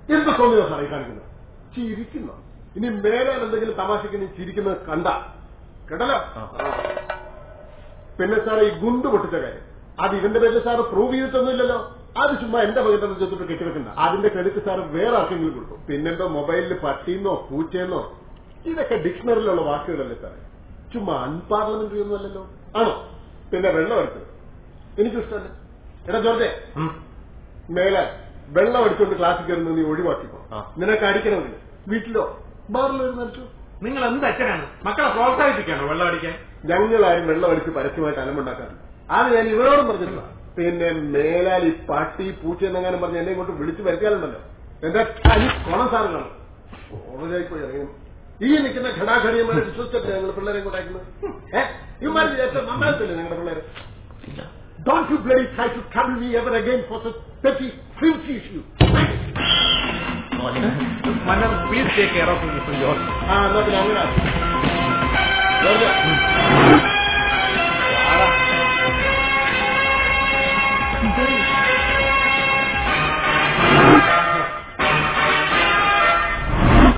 എന്ത് തോന്നിയോ സാറേ ഈ കാണിക്കുന്നത് ചിരിക്കുന്നു ഇനി മേലാൽ എന്തെങ്കിലും തമാശക്ക് നീ ചിരിക്കുന്നത് കണ്ട കേട്ടല്ലോ പിന്നെ സാറേ ഈ ഗുണ്ട് പൊട്ടിച്ച കാര്യം അത് ഇവന്റെ പേരിൽ സാറ് പ്രൂവ് ചെയ്തിട്ടൊന്നുമില്ലല്ലോ അത് ചുമ്മാ എന്റെ മകന്റെ നെഞ്ചത്തോട്ട് കെട്ടിവെക്കണ്ട അതിന്റെ ക്രെഡിറ്റ് സാറ് വേറെ ആർക്കെങ്കിലും കൊടുക്കും പിന്നെന്തോ മൊബൈലിൽ പട്ടിന്നോ പൂച്ചയെന്നോ ഇതൊക്കെ ഡിക്ഷണറിയിലുള്ള വാക്കുകളല്ലേ സാറേ ചുമ്മാ അൺപാർലമെന്ററി ഒന്നും അല്ലല്ലോ ആണോ പിന്നെ വെള്ളം എടുത്തത് എനിക്കിഷ്ടമല്ല എടാ ജോർജെ മേലെ വെള്ളം അടിച്ചുകൊണ്ട് ക്ലാസ്സിൽ കയറുന്നത് നീ ഒഴിവാക്കിക്കോ ആ. നിനക്ക് അടിക്കണമെങ്കിൽ വീട്ടിലോ ബാറിലോ ഒരു നടിച്ചു നിങ്ങൾ എന്ത് അച്ഛനാണ് മക്കളെ പ്രോത്സാഹിപ്പിക്കാണോ വെള്ളം അടിക്കാൻ ഞങ്ങളാരും വെള്ളം അടിച്ച് പരസ്യമായിട്ട് അലമ്പുണ്ടാക്കാറില്ല അത് ഞാൻ ഇവരോടും പറഞ്ഞിട്ടില്ല പിന്നെ മേലാൽ ഈ പട്ടി പൂച്ച എന്നെങ്ങാനും പറഞ്ഞ് എന്നെ ഇങ്ങോട്ട് വിളിച്ചു വരുത്തിയാലുണ്ടല്ലോ എന്റെ തനി കൊണം സാറ് കാണും കോളേജായിപ്പോയി ഇറങ്ങി ഈ നിൽക്കുന്ന ഘടാഘടിയന്മാരെ വിശ്വസിച്ചിട്ട് ഞങ്ങൾ പിള്ളേരെ കൂടെ അയക്കുന്നത് ഏഹ് ഇവന്മാർ വിചാരിച്ചാൽ നന്നാകത്തില്ലേ ഞങ്ങളുടെ പിള്ളേര് Don't you bloody try to trouble me ever again for such petty, filthy issues. Mannam please take care of George ആ എന്നാ പിന്നെ അങ്ങനെ